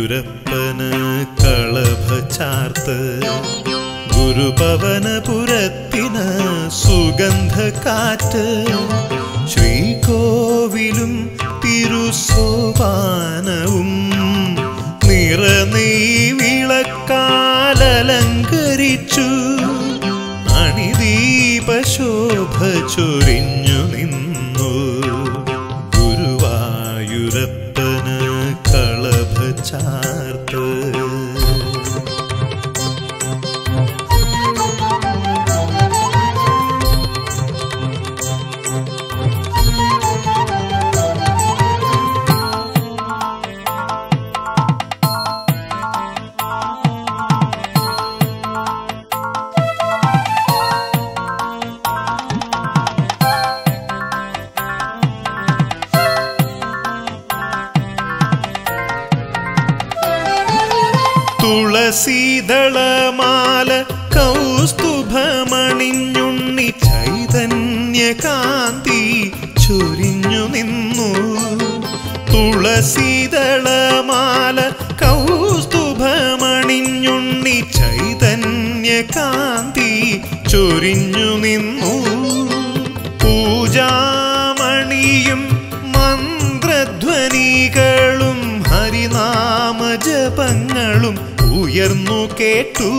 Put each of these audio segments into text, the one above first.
ഗുരുവായൂരപ്പന് കളഭ ചാർത്ത് ഗുരുപവനപുരത്തിന് സുഗന്ധ കാറ്റ് ശ്രീകോവിലും തിരുസോപാനവും നിറനെയ് വിളക്കാലലങ്കരിച്ചു അണിദീപശോഭ ചൊരിഞ്ഞു നിന്നു ഗുരുവായൂരപ്പന് കളഭ ചാർത്ത് തുളസീതളമാല കൗസ്തുഭമണിഞ്ഞുണ്ണി ചൈതന്യകാന്തി ചൊരിഞ്ഞു നിന്നു തുളസീതളമാല കൗസ്തുഭമണിഞ്ഞുണ്ണി ചൈതന്യകാന്തി ചൊരിഞ്ഞു നിന്നു പൂജാമണിയും മന്ത്രധ്വനികളും ഹരിനാമജപങ്ങളും ഉയർന്നു കേട്ടു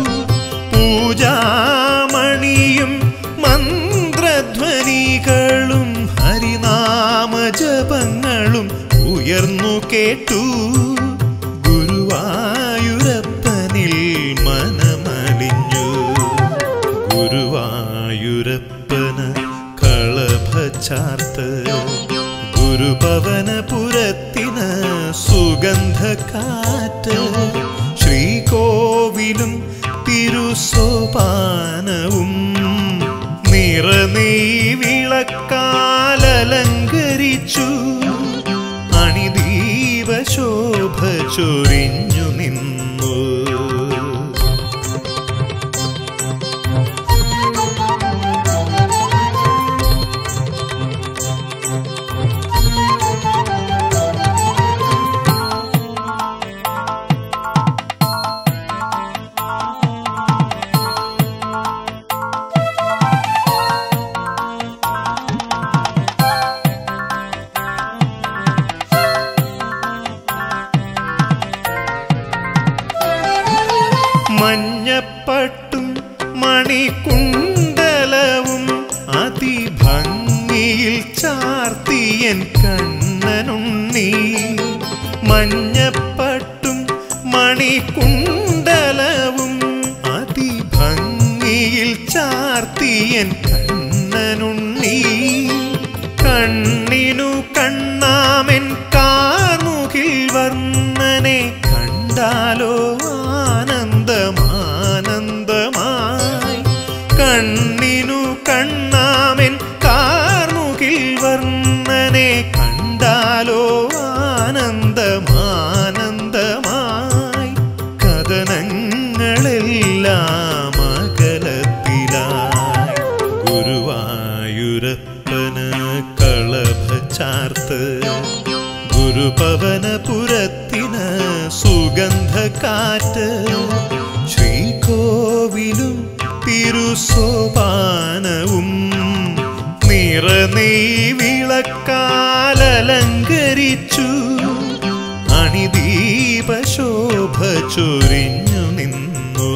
പൂജാമണിയും മന്ത്രധ്വനികളും ഹരിനാമജപങ്ങളും ഉയർന്നു കേട്ടു ഗുരുവായൂരപ്പനിൽ മനമലിഞ്ഞു ഗുരുവായൂരപ്പന് കളഭ ചാർത്ത് ഗുരുപവനപുരത്തിന് സുഗന്ധ കാറ്റ് ശ്രീകോവിലും തിരുസോപാനവും നിറനെയ് വിളക്കാലലങ്കരിച്ചു അണിദീപശോഭ ചൊരിഞ്ഞു നിന്നു മഞ്ഞപ്പട്ടും മണിക്കുണ്ടലവും അതിഭംഗിയിൽ ചാർത്തിയൻ കണ്ണനുണ്ണി മഞ്ഞപ്പട്ടും മണിക്കുണ്ടലവും അതിഭംഗിയിൽ ചാർത്തിയൻ കണ്ണനുണ്ണി കണ്ണിനു കണ്ണാമൻ കാർമുകിൽ വർണ്ണനെ കണ്ടാലോ ആനന്ദമാനന്ദമായി കണ്ണിനു കണ്ണാമൻ കാർമുകിൽ വർണ്ണനെ കണ്ടാലോ ആനന്ദമാനന്ദമായി കഥനങ്ങളെല്ലാം അകലത്തിലായി ഗുരുവായൂരപ്പന് കളഭ ചാർത്ത് ഗുരുപവനപുരത്തിന് സുഗന്ധ കാറ്റ് ശ്രീകോവിലും തിരുസോപാനവും നിറനെയ് വിളക്കാലലങ്കരിച്ചു അണിദീപശോഭ ചൊരിഞ്ഞു നിന്നു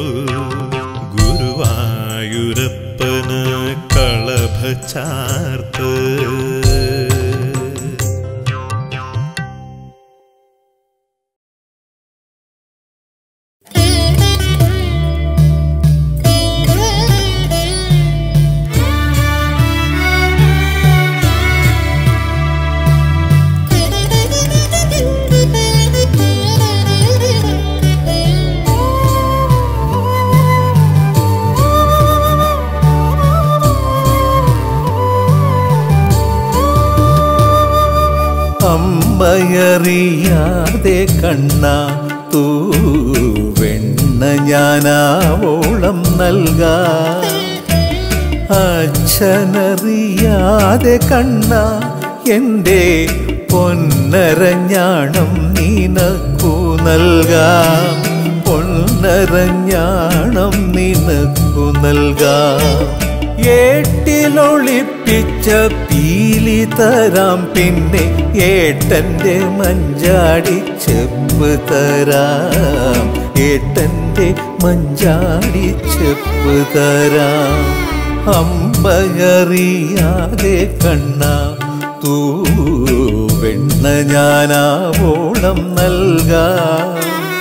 ഗുരുവായൂരപ്പന് കളഭ ചാർത്ത് അമ്പയറിയാതെ കണ്ണ തൂവെണ്ണ ഞാനാവോളം നൽകാ അച്ഛനറിയാതെ കണ്ണ എൻ്റെ പൊന്നരഞ്ഞാണം നിനക്കു നൽകാം പൊന്നരഞ്ഞാണം നിനക്കു നൽകാം ഏട്ടിലൊളിപ്പിച്ച പീലി തരാം പിന്നെ ഏട്ടന്റെ മഞ്ചാടി ചെപ്പ് തരാം ഏട്ടന്റെ മഞ്ചാടി ചെപ്പ് തരാം അമ്പയറിയാതെ കണ്ണ തൂ വെണ്ണ ഞാനാവോളം നൽകാം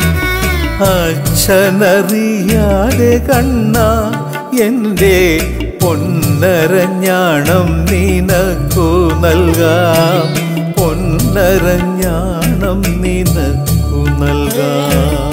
അച്ഛനറിയാതെ കണ്ണ എൻ്റെ പൊന്നരഞ്ഞാണം നിനക്കു നൽകാം പൊന്നരഞ്ഞാണം നിനക്കു നൽകാം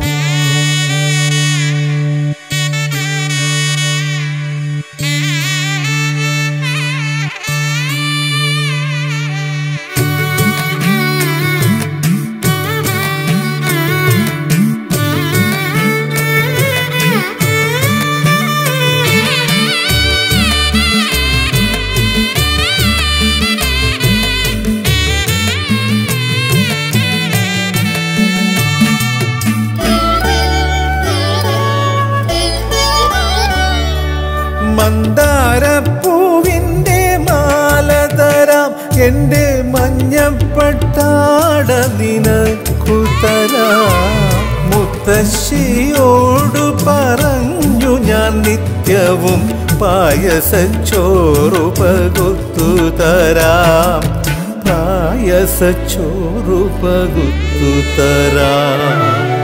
മന്ദാരപ്പൂവിൻ്റെ മാല തരാം എൻ്റെ മഞ്ഞപ്പട്ടാട നിനക്കു തരാം മുത്തശ്ശിയോടു പറഞ്ഞു ഞാൻ നിത്യവും പായസച്ചോറു പകുത്തു തരാം പായസച്ചോറു പകുത്തു തരാം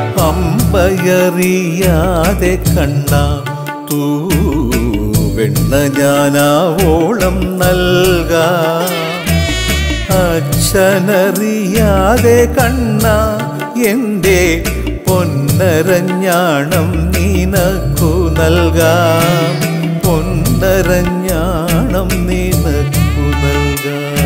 അമ്പയറിയാതെ കണ്ണ തൂ വെണ്ണ ഞാനാവോളം നൽകാം അച്ഛനറിയാതെ കണ്ണ എൻ്റെ പൊന്നരഞ്ഞാണം നിനക്കു നൽകാം പൊന്നരഞ്ഞാണം നിനക്കു നൽകാം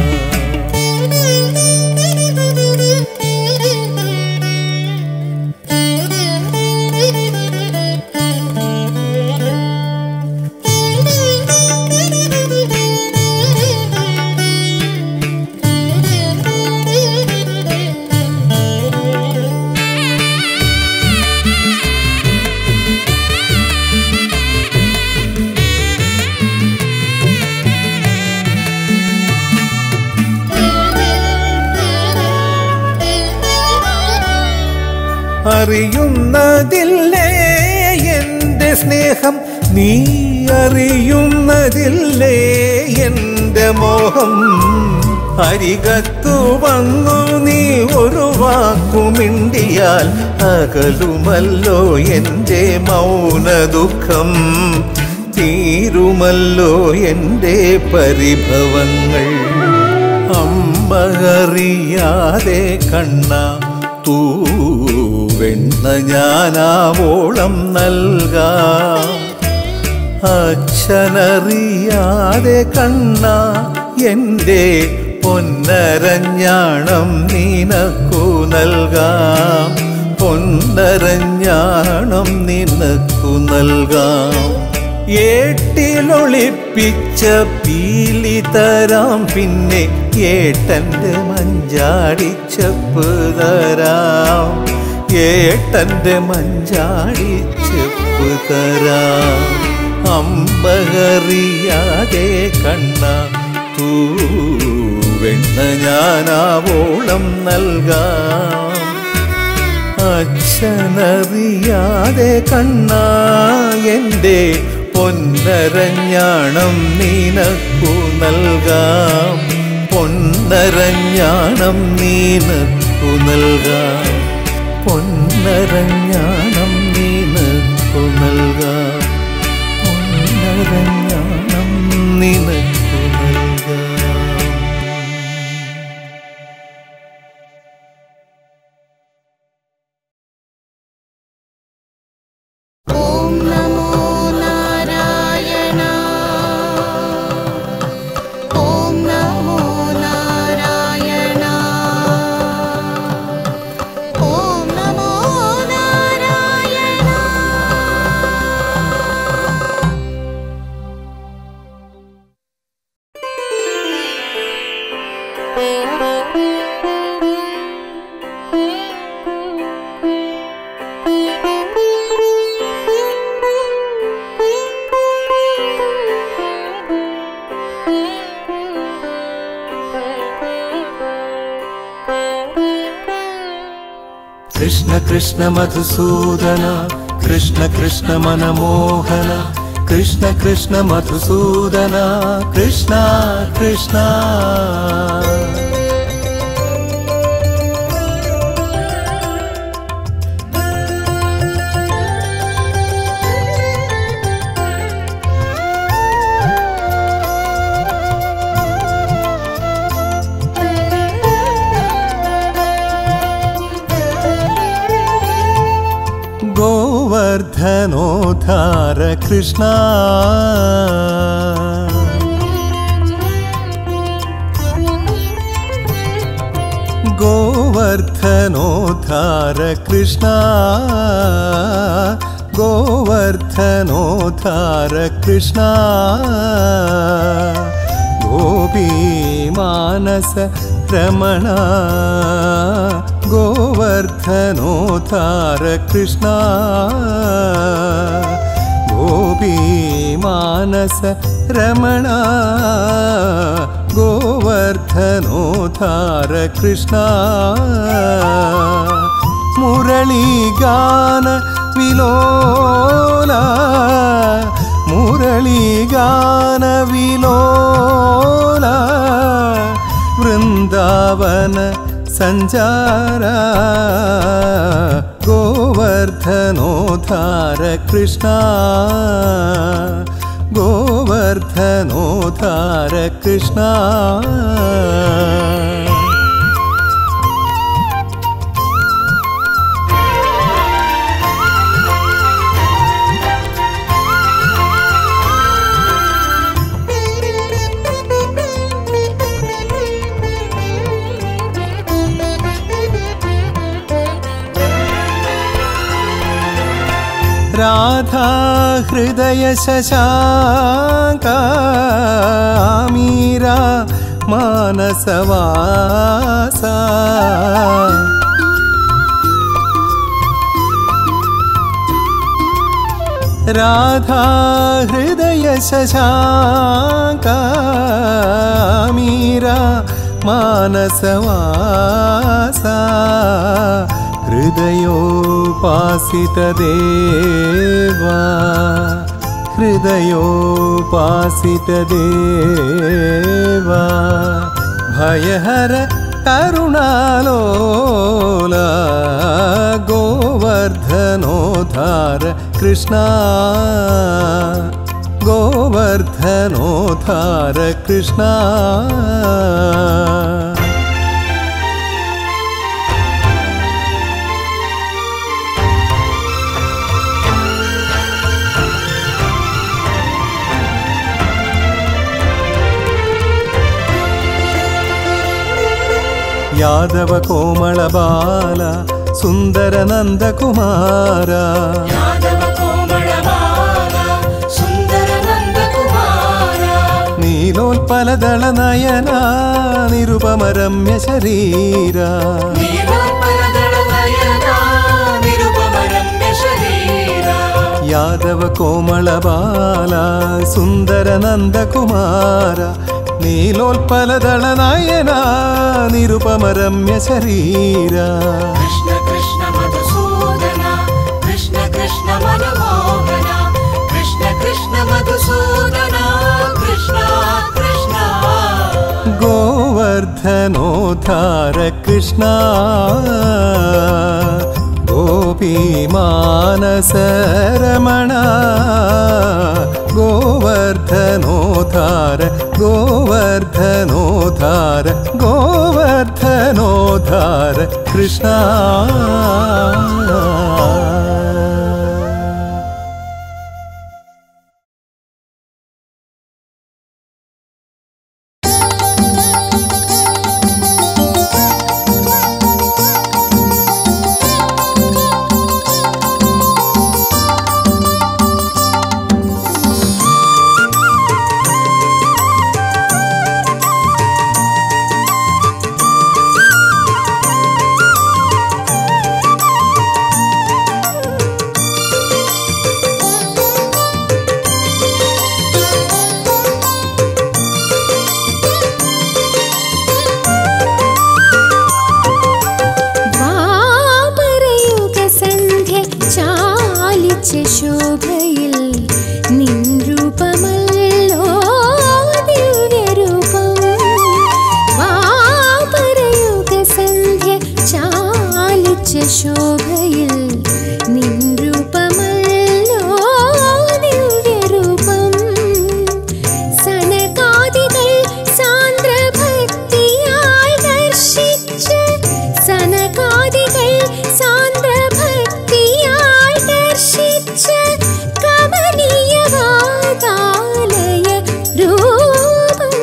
അറിയുന്നതില്ലേ എൻ്റെ സ്നേഹം നീ അറിയുന്നതില്ലേ എൻ്റെ മോഹം അരികത്തു വന്നു നീ ഒരു വാക്കുമിണ്ടിയാൽ അകലുമല്ലോ എൻ്റെ മൗന ദുഃഖം തീരുമല്ലോ എൻ്റെ പരിഭവങ്ങൾ അമ്മ അറിയാതെ കണ്ണ തൂ വെണ്ണ ഞാനാവോളം നൽകാം അച്ഛനറിയാതെ കണ്ണ എൻ്റെ പൊന്നരഞ്ഞാണം നിനക്കു നൽകാം പൊന്നരഞ്ഞാണം നിനക്കു നൽകാം ഏട്ടിലൊളിപ്പിച്ച പീലി തരാം പിന്നെ ഏട്ടൻ്റെ മഞ്ചാടിച്ചപ്പ് തരാം ഏട്ടൻ്റെ മഞ്ചാടിച്ചപ്പ് തരാം അമ്പകറിയാതെ കണ്ണ തൂ വെണ്ണ ഞാനാവോളം നൽകാം അച്ഛനറിയാതെ കണ്ണ എൻ്റെ പൊന്നരഞ്ഞാണം നിനക്കു നൽകാം പൊന്നരഞ്ഞാണം നിനക്കു നൽകാം പൊന്നരഞ്ഞാണം നിനക്കു നൽകാം പൊന്നരഞ്ഞാണം നിനക്കു നൽകാം ॐ नमो नारायण ॐ नमो नारायण ॐ नमो नारायण കൃഷ്ണ കൃഷ്ണ മധുസൂദന കൃഷ്ണ കൃഷ്ണ മനമോഹന കൃഷ്ണ കൃഷ്ണ മധുസൂദന കൃഷ്ണ കൃഷ്ണ गोवर्धनोद्धार कृष्ण गोवर्धनोद्धार कृष्ण गोवर्धनोद्धार कृष्ण गोपी मानस रमण गोवर्धनोद्धार कृष्ण गोपी मानस रमण गोवर्धनोद्धार कृष्ण मुरळीगान विलोला मुरळीगान विलोला वृन्दावन सञ्चार गोवर्धनोद्धार कृष्ण गोवर्धनोद्धार कृष्ण राधा हृदय शशाङ्का मीरा मानसवासा राधा हृदय शशाङ्का मीरा मानसवासा हृदयोपासितदेवा हृदयोपासितदेवा भयहर करुणालोला गोवर्धनोद्धार कृष्णा गोवर्धनोद्धार कृष्णा ಯಾದವ ಕೋಮಳ ಬಾಲ ಸುಂದರ ನಂದಕುಮಾರ ಯಾದವ ಕೋಮಳ ಬಾಲ ಸುಂದರ ನಂದಕುಮಾರ ನೀಲೋತ್ಪಲದಳ ನಯನ ನಿರುಪಮ ರಮ್ಯ ಶರೀರ ನೀಲೋತ್ಪಲದಳ ನಯನ ನಿರುಪಮ ರಮ್ಯ ಶರೀರ ಯಾದವ ಕೋಮಳ ಬಾಲ ಸುಂದರ ನಂದಕುಮಾರ ನೀಲೋತ್ಪಲದಳ ನಯನ ನಿರುಪಮ ರಮ್ಯ ಶರೀರ ಕೃಷ್ಣ ಕೃಷ್ಣ ಮಧುಸೂದನ ಕೃಷ್ಣ ಕೃಷ್ಣ ಮನಮೋಹನ ಕೃಷ್ಣ ಕೃಷ್ಣ ಮಧುಸೂದನ ಕೃಷ್ಣ ಕೃಷ್ಣ गोवर्धनोद्धार कृष्ण गोपी मानसरमण गोवर्धनोद्धार गोवर्धनोद्धार गोवर्धनोद्धार कृष्ण ശോഭയിൽ നിൻ രൂപമല്ലോ ദിവ്യരൂപം സനകാദികൾ സാന്ദ്രഭക്തിയാൽ ദർശിച്ച് സനകാദികൾ സാന്ദ്രഭക്തിയാൽ ദർശിച്ച് കമനീയവാതാലയ രൂപം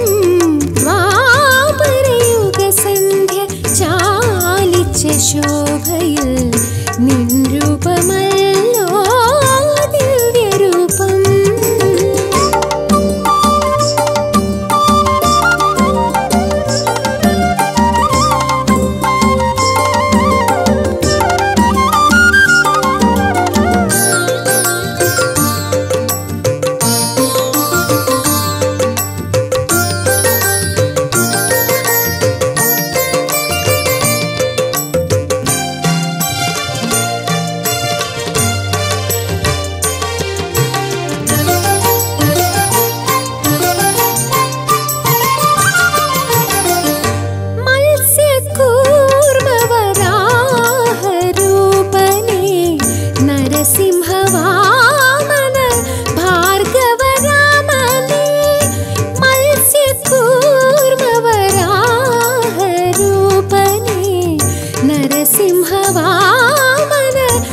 വാപരയുഗസന്ധ്യ ചാലിച്ച ശോഭയിൽ നിൻ രൂപമല്ലോ ദിവ്യരൂപം മത്സ്യകൂർമ്മവരാഹരൂപനേ നരസിംഹവാമന ഭാർഗവരാമനേ മത്സ്യകൂർമ്മവരാഹരൂപനേ നരസിംഹവാമന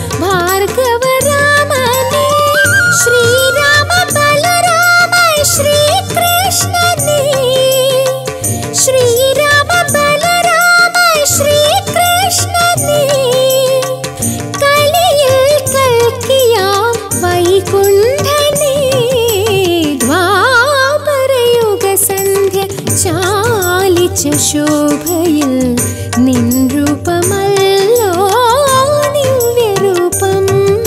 ഭാർഗവരാമനേ ശ്രീരാമ ബലരാമ ശ്രീകൃഷ്ണനേ ശ്രീരാമ ബലരാമ ശ്രീകൃഷ്ണനേ കലിയിൽ കൽക്കിയാം വൈകുണ്ഠനേ ദ്വാപരയുഗസന്ധ്യ ചാലിച്ച ശോഭയിൽ നിൻ രൂപമല്ലോ ദിവ്യരൂപം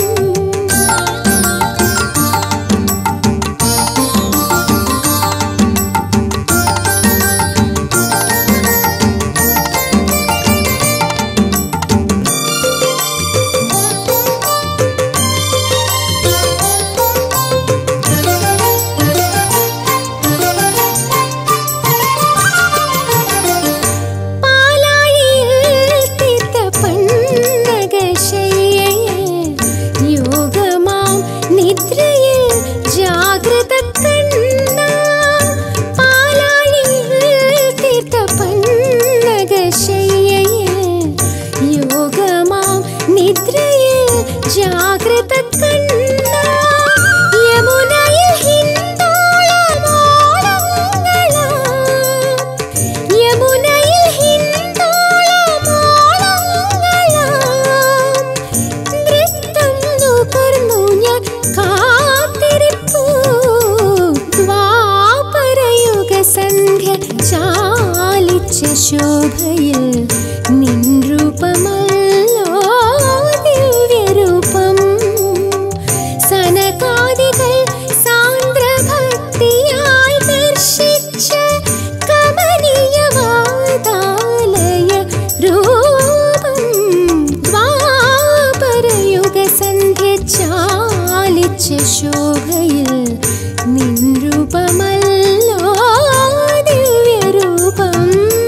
പാലാഴിയിൽ തീർത്ത പന്നകശയ്യയിൽ യോഗമാം നിദ്രയിൽ ജാഗ്രത കണ്ണ പാലാഴിയിൽ തീർത്ത പന്നകശയ്യയിൽ യോഗമാം നിദ്രയിൽ ജാഗ്രത കണ്ണ യമുനയിൽ ഹിന്ദോളമോളങ്ങളാം യമുനയിൽ ഹിന്ദോളമോളങ്ങളാം നൃത്തം നുകർന്നു ഞാൻ കാത്തിരിപ്പു ദ്വാപരയുഗസന്ധ്യ ചാലിച്ച ശോഭയിൽ നിൻ രൂപമല്ലോ ദിവ്യരൂപം സനകാദികൾ സാന്ദ്രഭക്തിയാൽ ദർശിച്ച കമനീയവാതാലയ രൂപം ദ്വാപരയുഗസന്ധ്യ ചാലിച്ച ശോഭയിൽ നിൻ രൂപമല്ലോ ദിവ്യരൂപം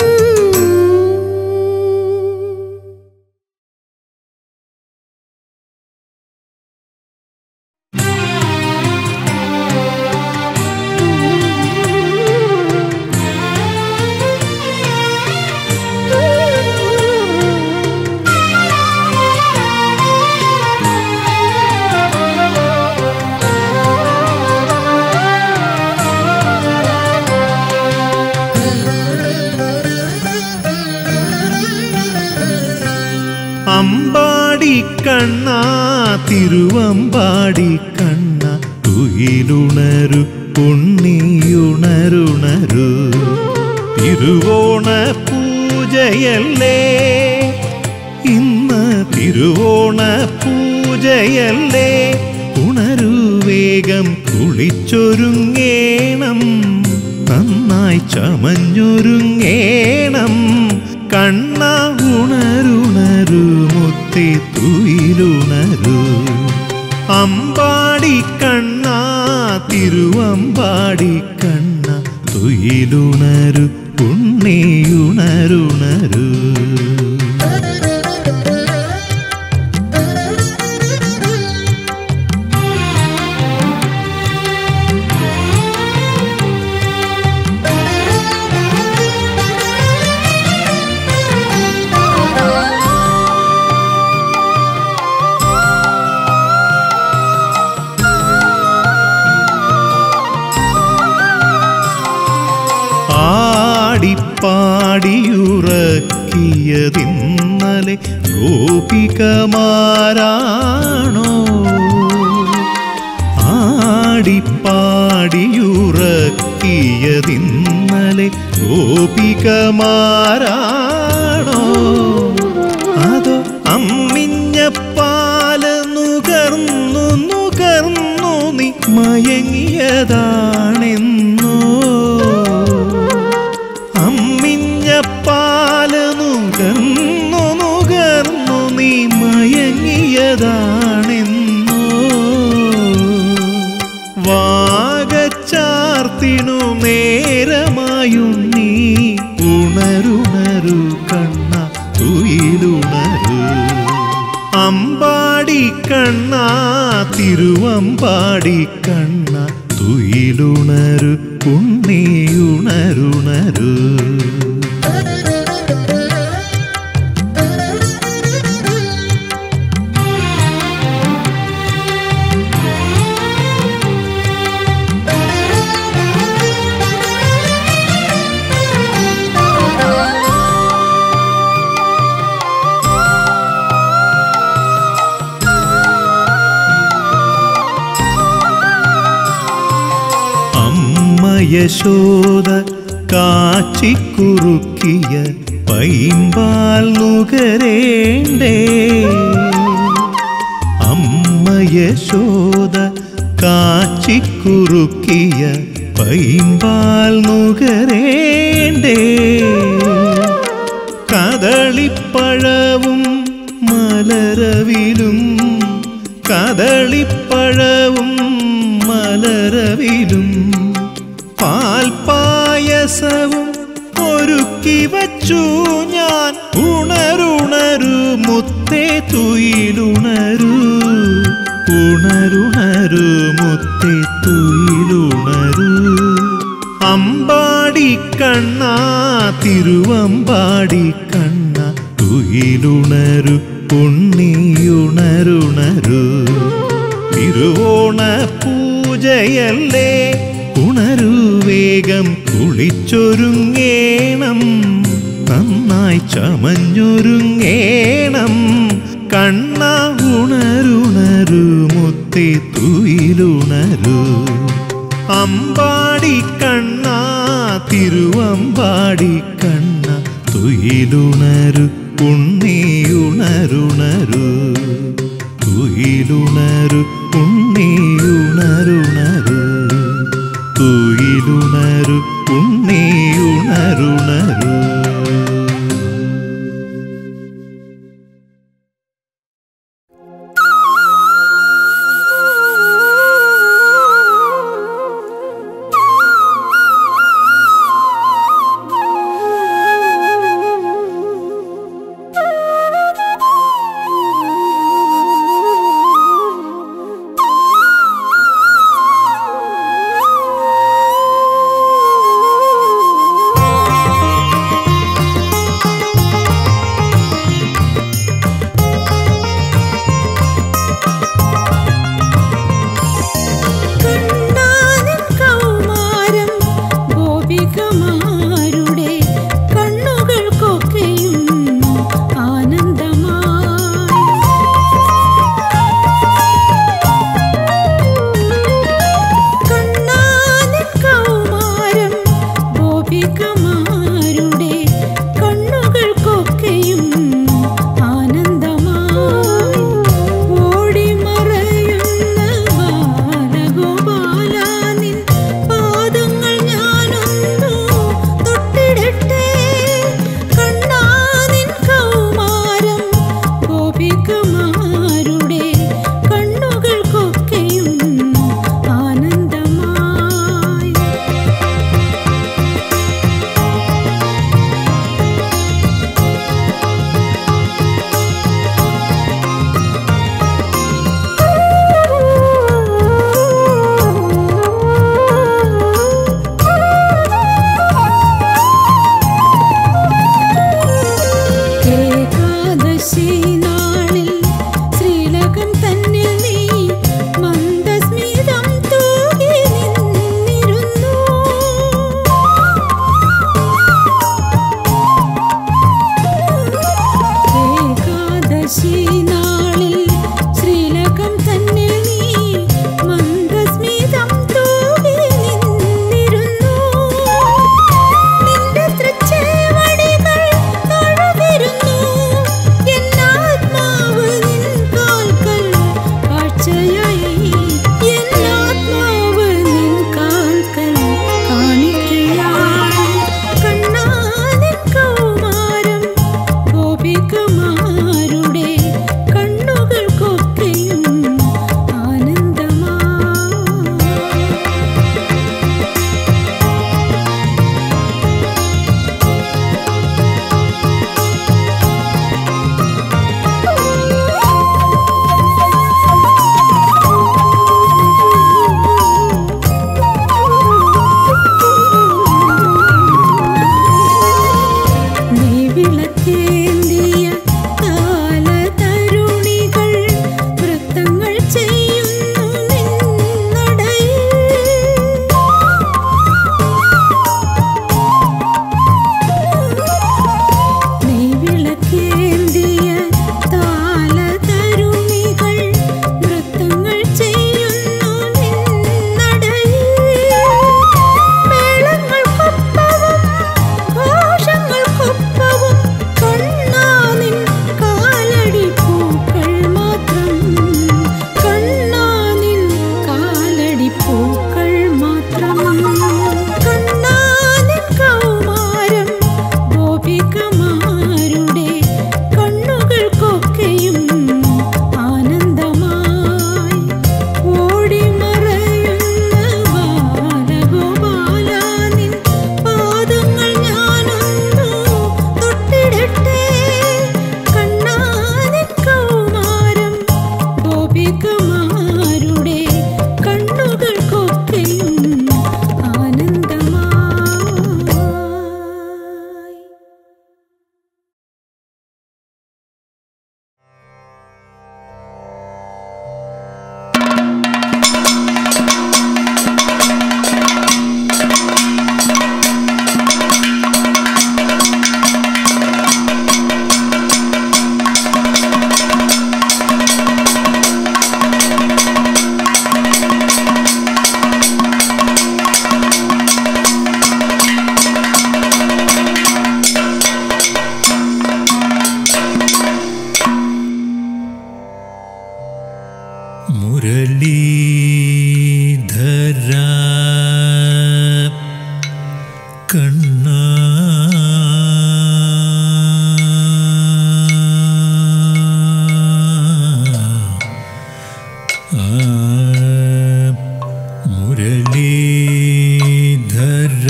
അമ്പാടി കണ്ണ തിരുവമ്പാടി കണ്ണ തുയിലുണരു ഉണ്ണിയുണരുണരു തിരുവോണ പൂജയല്ലേ ഇന്ന് തിരുവോണ പൂജയല്ലേ ഉണരു വേഗം കുളിച്ചൊരുങ്ങേണം നന്നായി ചമഞ്ഞൊരുങ്ങേണം കണ്ണ ഉണരുണരു മുത്തി തുയിലുണരു അമ്പാടി കണ്ണ തിരുവമ്പാടി കണ്ണ തുയിലുണരു ഉണ്ണിയുണരുണരു പാടിയുറക്കിയതിന്നലെ ഗോപികമാരാണോ ആടിപ്പാടിയുറക്കിയതിന്നലെ ഗോപികമാരാണോ അതോ അമ്മിഞ്ഞ പാല് നുകർന്നു നുകർന്നു നീ മയങ്ങിയതാണെന്നോ അമ്മിഞ്ഞ പാല് നുകർന്നു നുകർന്നു നീ മയങ്ങിയതാണെന്നോ വാഗച്ചാർത്തിനു നേരമായുണ്ണീ ഉണരുണരു കണ്ണ തുയിലുണരു അമ്പാടി കണ്ണ തിരുവമ്പാടി കണ്ണ തുയിലുണരു ഉണ്ണിയുണരുണരു അമ്മ യശോദ കാച്ചിക്കുറുക്കിയ പൈമ്പാൽ നുകരേണ്ടേ അമ്മ യശോദ കാച്ചിക്കുറുക്കിയ പൈമ്പാൽ നുകരേണ്ടേ കദളിപ്പഴവും മലരവിലും കദളിപ്പഴവും മലരവിലും പാൽപായസവും ഒരുക്കി വച്ചു ഞാൻ ഉണരുണരു മുത്തേ തുയിലുണരു ഉണരുണരു മുത്തേ തുയിലുണരു അമ്പാടി കണ്ണ തിരുവമ്പാടി കണ്ണ തുയിലുണരു ഉണ്ണിയുണരുണരു തിരുവോണ പൂജയല്ലേ ഉണരു വേഗം കുളിച്ചൊരുങ്ങേണം നന്നായി ചമഞ്ഞൊരുങ്ങേണം കണ്ണ ഉണരുണരു മുത്തേ തുയിലുണരു അമ്പാടി കണ്ണ തിരുവമ്പാടി കണ്ണ തുയിലുണരു ഉണ്ണിയുണരുണരു തുയിലുണരു ഉണ്ണിയുണരുണരു തുയിലുണരു ഉണ്ണിയുണരുണരു ആ ദ്വാദശി നാളിൽ ശ്രീലകം തന്നിൽ നീ മന്ദസ്മിതം തൂകി നിന്നിരുന്നു നിന്റെ തൃച്ചേവടികൾ തൊഴുതിരുന്നു എന്നാത്മാവ് നിൻ കാൽക്കൽ കാഴ്ചയായി എന്നാത്മാവ് നിൻ കാൽക്കൽ കാണിക്കയായി കണ്ണാനിൻ കൗമാരം ഗോപികമാരുടെ കണ്ണുകൾക്കൊക്കെയും ആനന്ദമാ നെയ്വിളക്കേന്തിയ താലതരുണികൾ നൃത്തങ്ങൾ ചെയ്യുന്നു നിന്നടയിൽ നെയ്വിളക്കേന്തിയ താലതരുണികൾ നൃത്തങ്ങൾ ചെയ്യുന്നു നിന്നടയിൽ മേളങ്ങൾക്കൊപ്പവും ഘോഷങ്ങൾക്കൊപ്പവും കണ്ണാനിൻ കാലടി പൂക്കൾ മാത്രം കണ്ണാനിൻ കാലടി പൂക്കൾ മാത്രം കണ്ണാനിൻ കൗമാരം ഗോപികമാരുടെ കണ്ണുകൾക്കൊക്കെയും ആനന്ദമായി ഓടിമറയുന്ന ബാലഗോപാല നിൻ പാദങ്ങൾ ഞാനൊന്നു തൊട്ടിടട്ടെ കണ്ണാനിൻ കൗമാരം ഗോപികമാരുടെ കണ്ണുകൾക്കൊക്കെയും ആനന്ദമായി മുരളീധര കണ്ണ ആ, മുരളീധര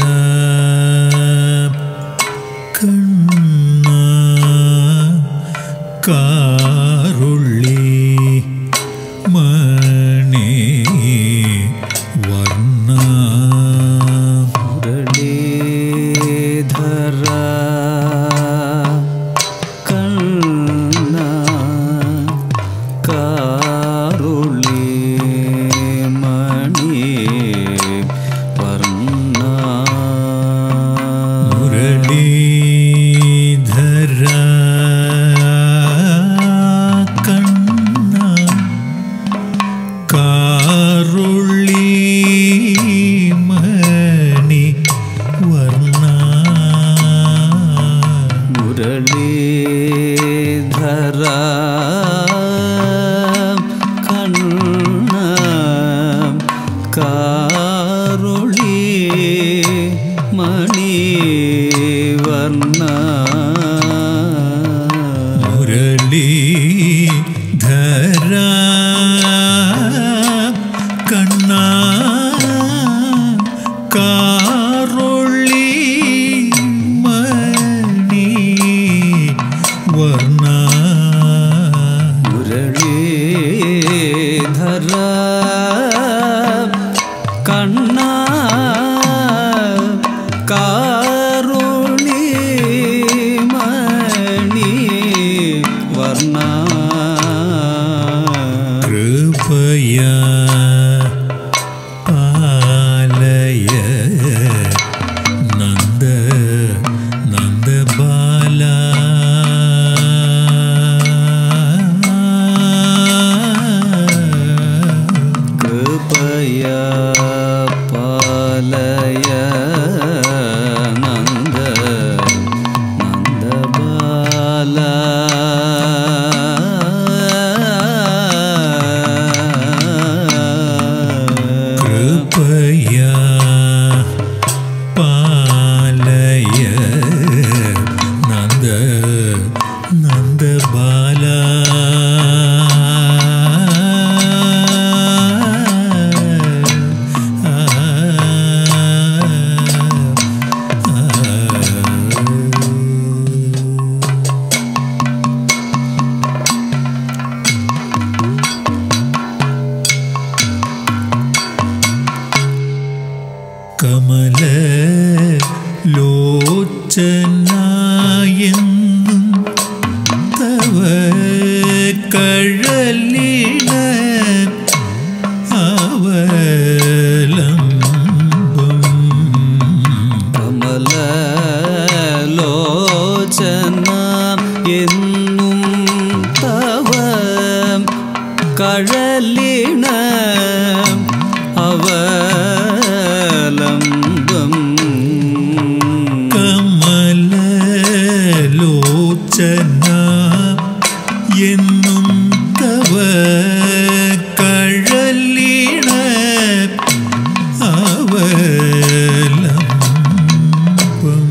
കണ്ണ കാറുള്ളി മണി വർണ്ണ മുരളീധര കണ്ണ കാറുളി മണി വർണ്ണ മുരളീധര കണ്ണ കാറുള്ളി മണി വർണ്ണ മുരളീധര കണ്ണ കാറുളി മണി വർണ്ണ മുരളീധര കണ്ണ കാറുള്ളി മണി വർണ്ണ മുരളീധര കണ്ണ കാരുണി മണി വർണ്ണ കൃപയ പാലയ നന്ദ നന്ദബാല കഴലിണ അവലംബം കമലലോചന എന്നും തവ കഴലിണ അവലംബം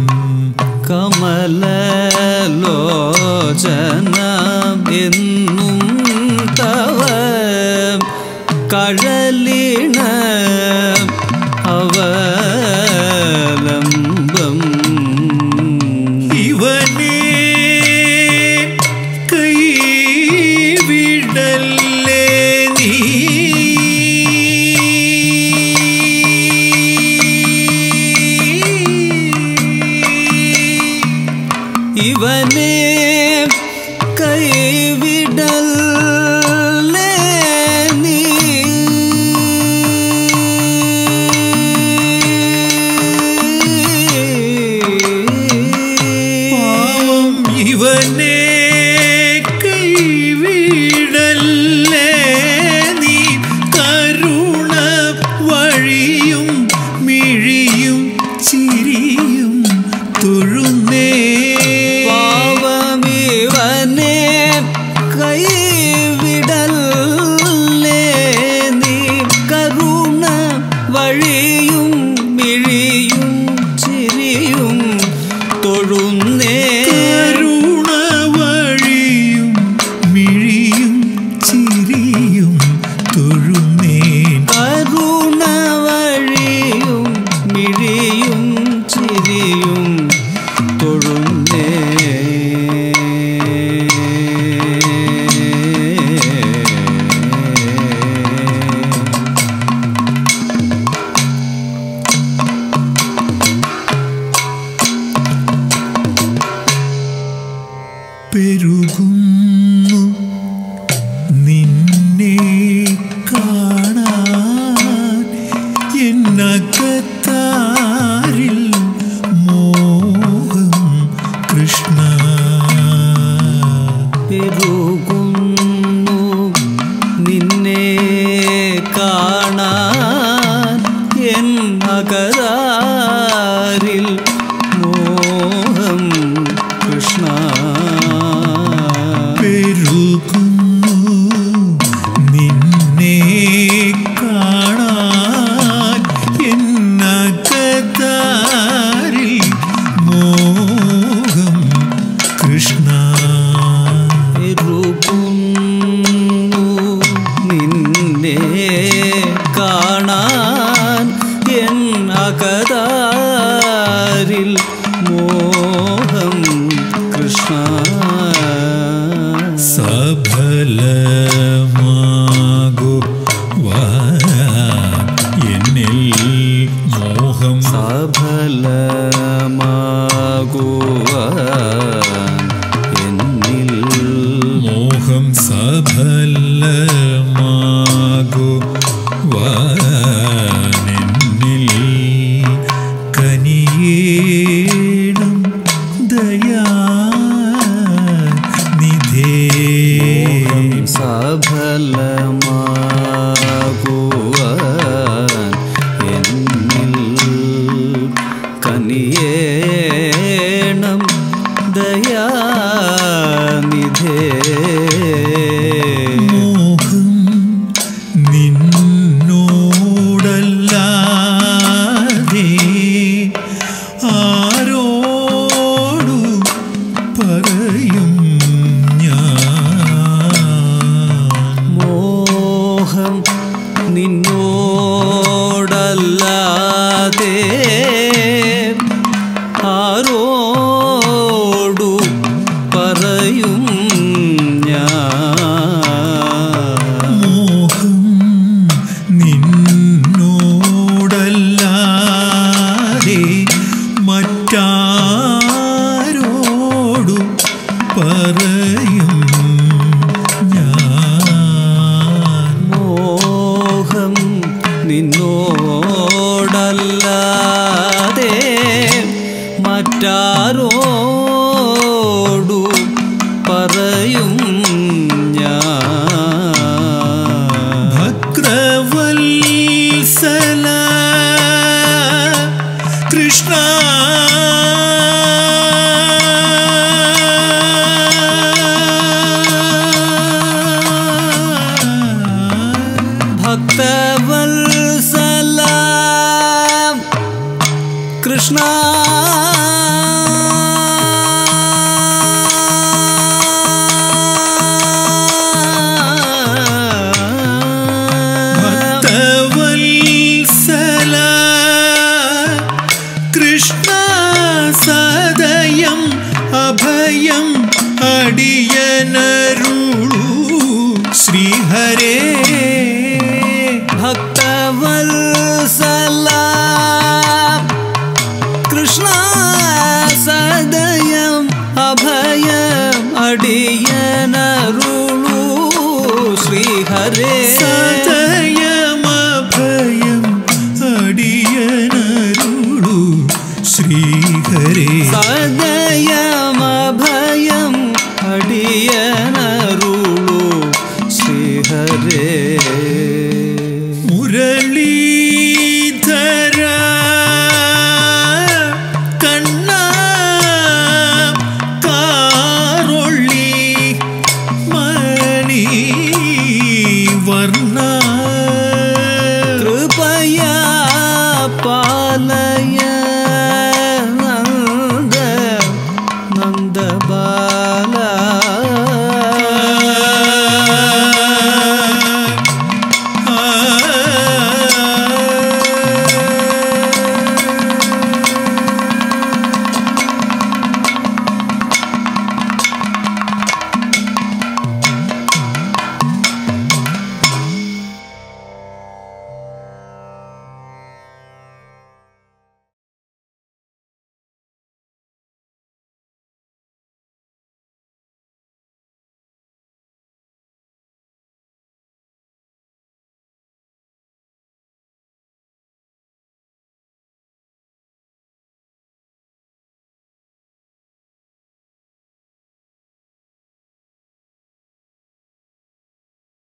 കമലലോചന എന്നും തവ കഴലിണ അവലംബം ഇവനെ കൈവിടല്ലേ നീ ഇവനെ കൈവിടല്ലേ നീ പാവം ഇവനെ കൈവിടല്ലേ നീ കരുണ വഴിയും മിഴിയും ചിരിയും തൊഴുന്നേ പാവമിവനെ കൈവിടല്ലേ നീ കരുണ വഴിയും മിഴിയും ചിരിയും തൊഴുന്നേ കരുണ വഴിയും മിഴിയും ചിരിയും തൊഴുന്നേൻ കരുണ വഴിയും മിഴിയും ചിരിയും തൊഴുന്നേ പെരുകുന്നു നിന്നെ കാണാൻ എന്നകത്താരിൽ മോഹം കൃഷ്ണ പെരുകുന്നു നിന്നെ കാണാൻ എൻ അകരാരിൽ മോഹം കൃഷ്ണ പെരുകുന്നു നിന്നെ കാണാൻ എന്നകത്താരിൽ മോഹം കൃഷ്ണ പെരുകുന്നു നിന്നെ കാണാൻ എൻ അകതാരിൽ മോഹം കൃഷ്ണ സഫലമാകു എന്നിൽ മോഹം സഫലമാകുവാൻ എന്നിൽ മോഹം സഫലമാകു എന്നിൽ കനിയേണം ദയാ നിധേ സഫലമാകുവാൻ എന്നിൽ കനിയേണം ദയാനിധേ മോഹം നിന്നോടല്ലാതെ ആരോടു പറയും ഞാൻ മോഹം നിന്നോടല്ലാതെ ആരോടു പറയും ഞാൻ മോഹം നിന്നോടല്ലാതെ മറ്റാരോടു പറയും ഞാൻ മോഹം നിന്നോടല്ലാതെ കൃഷ്ണ ഭക്തവത്സല കൃഷ്ണ സദയം അഭയം അടിയനരുളു ശ്രീഹരേ ഭക്തവത്സല കൃഷ്ണ സദയം അഭയം അടിയനരുളു ശ്രീഹരേ